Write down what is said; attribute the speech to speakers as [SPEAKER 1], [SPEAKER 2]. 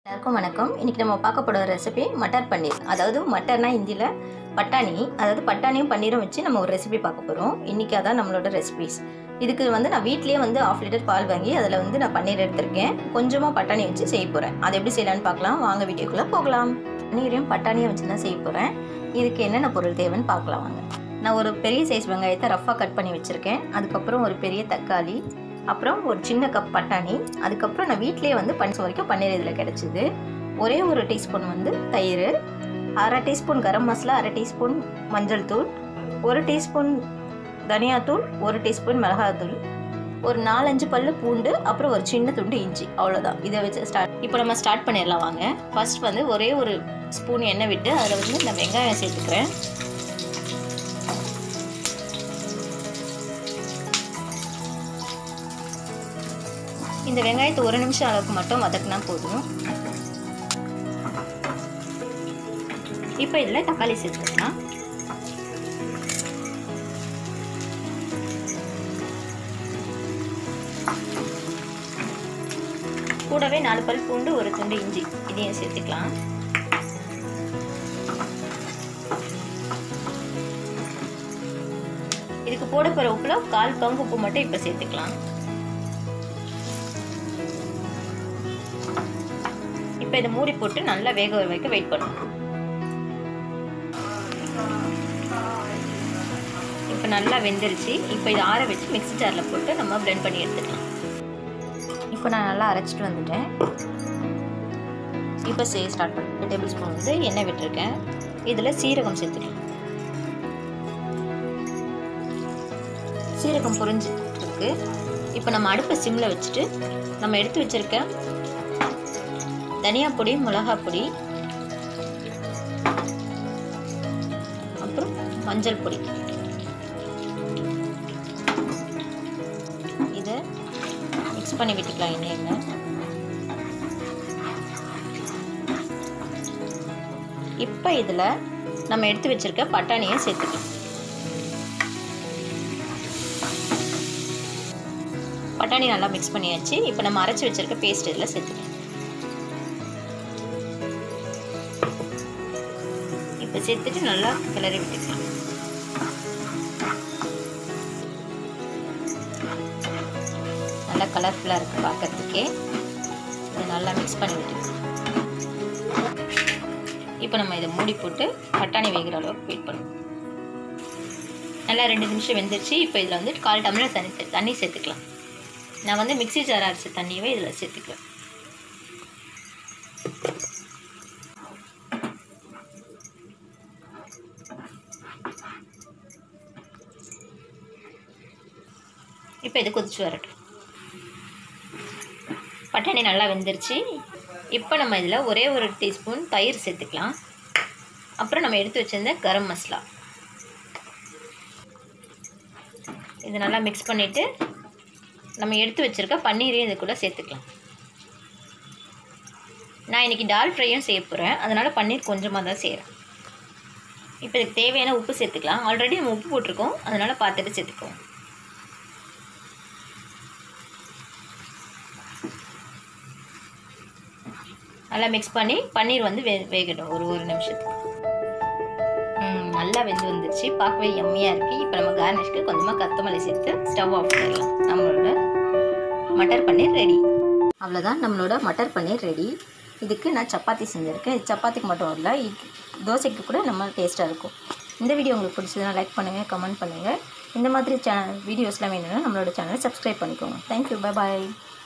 [SPEAKER 1] எல்லாருக்கும் வணக்கம் இன்றைக்கி நம்ம பார்க்க போகிற ரெசிபி மட்டர் பன்னீர் அதாவது மட்டர்னா ஹிந்தியில் பட்டாணி அதாவது பட்டாணியும் பன்னீரும் வச்சு நம்ம ஒரு ரெசிபி பார்க்க போகிறோம் இன்றைக்கி அதான் நம்மளோட ரெசிபிஸ் இதுக்கு வந்து நான் வீட்லேயே வந்து ஆஃப் லிட்டர் பால் வாங்கி அதில் வந்து நான் பன்னீர் எடுத்திருக்கேன் கொஞ்சமாக பட்டாணி வச்சு செய்ய போகிறேன் அது எப்படி செய்யலான்னு பார்க்கலாம் வாங்க வீடியோக்குள்ளே போகலாம் பன்னீரையும் பட்டாணியும் வச்சு தான் செய்ய போகிறேன் இதுக்கு என்னென்ன பொருள் தேவைன்னு பார்க்கலாம் வாங்க நான் ஒரு பெரிய சைஸ் வெங்காயத்தை ரஃப்பாக கட் பண்ணி வச்சுருக்கேன் அதுக்கப்புறம் ஒரு பெரிய தக்காளி அப்புறம் ஒரு சின்ன கப் பட்டாணி அதுக்கப்புறம் நான் வீட்டிலேயே வந்து பனிசம் வரைக்கும் பன்னீர் இதில் கிடச்சிது ஒரே ஒரு டீஸ்பூன் வந்து தயிர் அரை டீஸ்பூன் கரம் மசாலா அரை டீஸ்பூன் மஞ்சள் தூள் ஒரு டீஸ்பூன் தனியாத்தூள் ஒரு டீஸ்பூன் மிளகாத்தூள் ஒரு நாலஞ்சு பல்லு பூண்டு அப்புறம் ஒரு சின்ன துண்டு இஞ்சி அவ்வளோதான் இதை வச்சு ஸ்டார்ட் இப்போ நம்ம ஸ்டார்ட் பண்ணிடலாம் வாங்க ஃபர்ஸ்ட் வந்து ஒரே ஒரு ஸ்பூன் எண்ணெய் விட்டு அதில் வந்து நான் வெங்காயம் சேர்த்துக்கிறேன் இந்த வெங்காயத்தை ஒரு நிமிஷம் அளவுக்கு மட்டும் வதக்குனா போதும் இப்போ இதில் தக்காளி சேர்த்துக்கலாம் கூடவே நாலு பல் பூண்டு ஒரு துண்டு இஞ்சி இதையும் சேர்த்துக்கலாம் இதுக்கு போட போகிற உப்புல கால் பங்கு உப்பு மட்டும் இப்போ சேர்த்துக்கலாம் இப்போ இதை மூடி போட்டு நல்லா வேக வர வைக்க வெயிட் பண்ணணும் இப்போ நல்லா வெந்துருச்சு இப்போ இதை ஆற வச்சு மிக்ஸி ஜாரில் போட்டு நம்ம பிளெண்ட் பண்ணி எடுத்துக்கலாம் இப்போ நான் நல்லா அரைச்சிட்டு வந்துட்டேன் இப்போ செய்ய ஸ்டார்ட் பண்ண டேபிள் ஸ்பூன் வந்து எண்ணெய் விட்டுருக்கேன் இதில் சீரகம் சேர்த்துக்கலாம் சீரகம் புரிஞ்சிருக்கு இப்போ நம்ம அடுப்பை சிம்மில் வச்சுட்டு நம்ம எடுத்து வச்சுருக்க தனியா பொடி மிளகாய் பொடி அப்புறம் மஞ்சள் பொடி இதை மிக்ஸ் பண்ணி விட்டுக்கலாம் எண்ணெயில் இப்போ இதில் நம்ம எடுத்து வச்சிருக்க பட்டாணியை சேர்த்துக்கலாம் பட்டாணி நல்லா மிக்ஸ் பண்ணியாச்சு இப்போ நம்ம அரைச்சி வச்சிருக்க பேஸ்ட் இதில் சேர்த்துக்கலாம் இப்போ சேர்த்துட்டு நல்லா கிளறி விட்டுக்கலாம் நல்லா கலர்ஃபுல்லாக இருக்குது பார்க்கறதுக்கே இதை நல்லா மிக்ஸ் பண்ணி விட்டுக்கலாம் இப்போ நம்ம இதை மூடி போட்டு பட்டாணி வேகிற அளவுக்கு வெயிட் பண்ணுவோம் நல்லா ரெண்டு நிமிஷம் வெந்துருச்சு இப்போ இதில் வந்து கால் டம்ளர் தண்ணி தண்ணி சேர்த்துக்கலாம் நான் வந்து மிக்ஸி ஜார் அரைச்ச தண்ணியவே இதில் சேர்த்துக்குவேன் இப்போ இது கொதிச்சு வரட்டும் பட்டாணி நல்லா வெந்துருச்சு இப்போ நம்ம இதில் ஒரே ஒரு டீஸ்பூன் தயிர் சேர்த்துக்கலாம் அப்புறம் நம்ம எடுத்து வச்சிருந்த கரம் மசாலா இது நல்லா மிக்ஸ் பண்ணிவிட்டு நம்ம எடுத்து வச்சுருக்க பன்னீரையும் இதுக்குள்ளே சேர்த்துக்கலாம் நான் இன்றைக்கி டால் ஃப்ரையும் செய்ய போகிறேன் அதனால் பன்னீர் கொஞ்சமாக தான் செய்கிறேன் இப்போ இதுக்கு தேவையான உப்பு சேர்த்துக்கலாம் ஆல்ரெடி நம்ம உப்பு போட்டிருக்கோம் அதனால் பார்த்துட்டு சேர்த்துக்குவோம் நல்லா மிக்ஸ் பண்ணி பன்னீர் வந்து வே வேகட்டும் ஒரு ஒரு நிமிஷத்துக்கு நல்லா வெந்து வந்துருச்சு பார்க்கவே எம்மியாக இருக்குது இப்போ நம்ம கார்னிஷ்க்கு கொஞ்சமாக கொத்தமல்லி சேர்த்து ஸ்டவ் ஆஃப் பண்ணிடலாம் நம்மளோட மட்டர் பன்னீர் ரெடி அவ்வளோதான் நம்மளோட மட்டர் பன்னீர் ரெடி இதுக்கு நான் சப்பாத்தி செஞ்சுருக்கேன் இது சப்பாத்திக்கு மட்டும் இல்லை தோசைக்கு கூட நம்ம டேஸ்ட்டாக இருக்கும் இந்த வீடியோ உங்களுக்கு பிடிச்சதுன்னா லைக் பண்ணுங்கள் கமெண்ட் பண்ணுங்கள் இந்த மாதிரி சேனல் வீடியோஸ்லாம் வேணும்னா நம்மளோட சேனலை சப்ஸ்கிரைப் பண்ணிக்கோங்க தேங்க்யூ பை பாய்